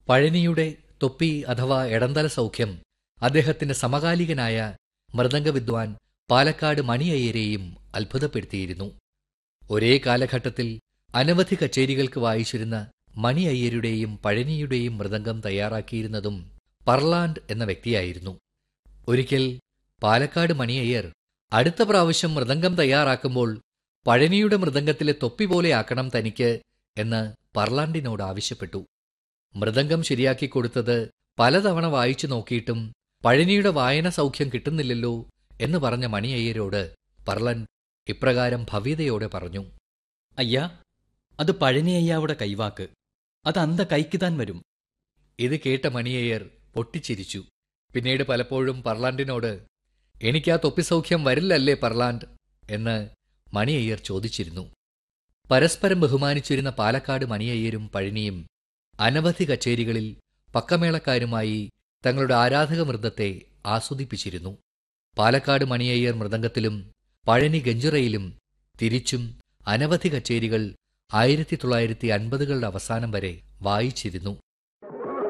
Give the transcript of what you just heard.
പഴനിയുടെ തൊപ്പി അഥവാ എടന്തല സൗഖ്യം അദ്ദേഹത്തിന്റെ സമകാലികനായ മൃദംഗ വിദ്വാൻ പാലക്കാട് മണിയയ്യരെയും അത്ഭുതപ്പെടുത്തിയിരുന്നു ഒരേ കാലഘട്ടത്തിൽ അനവധി കച്ചേരികൾക്ക് വായിച്ചിരുന്ന മണി അയ്യരുടെയും പഴനിയുടെയും മൃദംഗം തയ്യാറാക്കിയിരുന്നതും പർലാൻഡ് എന്ന വ്യക്തിയായിരുന്നു ഒരിക്കൽ പാലക്കാട് മണിയയ്യർ അടുത്ത പ്രാവശ്യം മൃദംഗം തയ്യാറാക്കുമ്പോൾ പഴനിയുടെ മൃദംഗത്തിലെ തൊപ്പി പോലെ ആക്കണം തനിക്ക് എന്ന് പർലാൻഡിനോട് ആവശ്യപ്പെട്ടു മൃദംഗം ശരിയാക്കി കൊടുത്തത് പലതവണ വായിച്ചു നോക്കിയിട്ടും പഴനിയുടെ വായന സൗഖ്യം കിട്ടുന്നില്ലല്ലോ എന്ന് പറഞ്ഞ മണിയയ്യരോട് പർലൻ ഇപ്രകാരം ഭവ്യതയോടെ പറഞ്ഞു അയ്യാ അത് പഴനി അയ്യാവുടെ കൈവാക്ക് അത് അന്ത കൈക്ക് താൻ വരും ഇത് കേട്ട മണിയയ്യർ പൊട്ടിച്ചിരിച്ചു പിന്നീട് പലപ്പോഴും പർലാൻഡിനോട് എനിക്ക് ആ തൊപ്പിസൗഖ്യം വരില്ലല്ലേ പർലാൻഡ് എന്ന് മണിയയ്യർ ചോദിച്ചിരുന്നു പരസ്പരം ബഹുമാനിച്ചിരുന്ന പാലക്കാട് മണിയയ്യരും പഴനിയും അനവധി കച്ചേരികളിൽ പക്കമേളക്കാരുമായി തങ്ങളുടെ ആരാധക വൃന്ദത്തെ ആസ്വദിപ്പിച്ചിരുന്നു പാലക്കാട് മണിയയ്യർ മൃദംഗത്തിലും പഴനി ഗഞ്ചുറയിലും തിരിച്ചും അനവധി കച്ചേരികൾ ആയിരത്തി തൊള്ളായിരത്തി അൻപതുകളുടെ അവസാനം വരെ വായിച്ചിരുന്നു